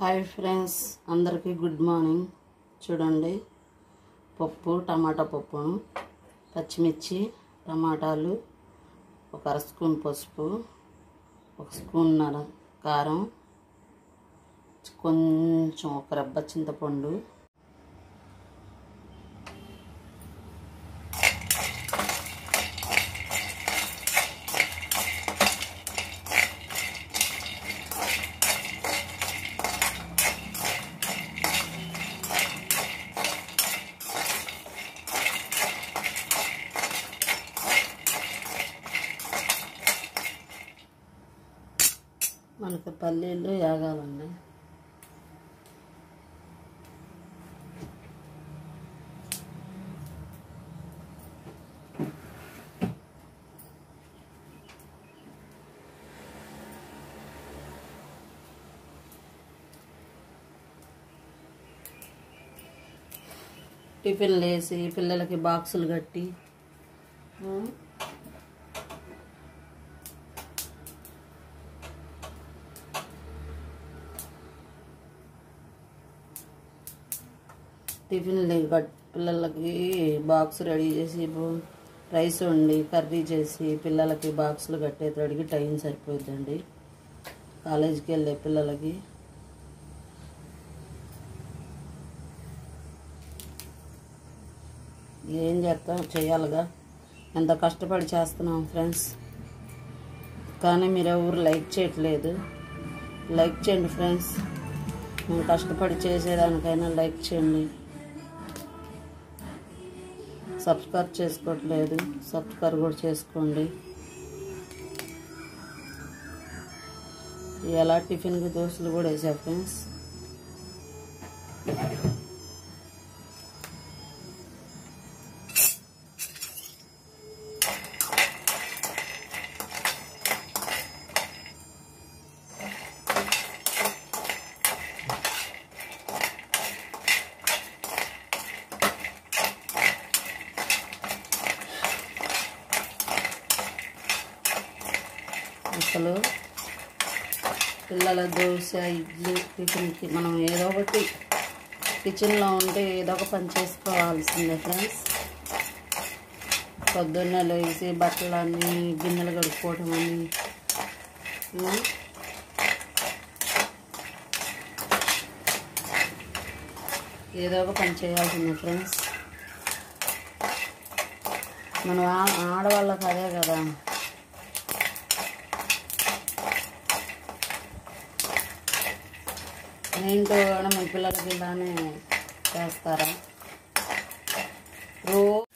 Hi friends అందరికీ good morning చూడండి పప్పు టమాటా పప్పును పచ్చిమిర్చి టమాటాలు ఒక అర స్పూన్ పసుపు ఒక స్పూన్ నర కారం కొంచెం ఒక రెబ్బ చింతపండు మనకి పల్లీలు యాగాలండి టిఫిన్లు వేసి పిల్లలకి బాక్సులు కట్టి ఉం, టిఫిన్లు కట్ పిల్లలకి బాక్స్ రెడీ చేసి బో- రైస్ వండి కర్రీ చేసి పిల్లలకి బాక్సులు కట్టేటడికి టైం సరిపోతుందండి కాలేజీకి వెళ్ళే పిల్లలకి ఏం చేస్తాం చేయాలిగా ఎంత కష్టపడి చేస్తున్నాం ఫ్రెండ్స్ కానీ మీరు ఎవరు లైక్ చేయట్లేదు లైక్ చేయండి ఫ్రెండ్స్ మేము కష్టపడి చేసేదానికైనా లైక్ చేయండి సబ్స్క్రైబ్ చేసుకోవట్లేదు సబ్స్క్రైబ్ కూడా చేసుకోండి ఎలా టిఫిన్కి దోశలు కూడా వేసా ఫ్రెండ్స్ అసలు పిల్లల దోశ ఇడ్లీ టిఫిన్కి మనం ఏదో ఒకటి కిచెన్లో ఉంటే ఏదో ఒక పని చేసుకోవాల్సిందే ఫ్రెండ్స్ పొద్దున్నే లేచి బట్టలన్నీ గిన్నెలు కడుక్కోవటం అని ఉం? ఏదో ఒక పని చేయాల్సిందే ఫ్రెండ్స్ మనం ఆ- ఆడవాళ్ళకి అదే కదా ఏంటో కూడా మీ పిల్లలకి ఇలానే చేస్తారా రో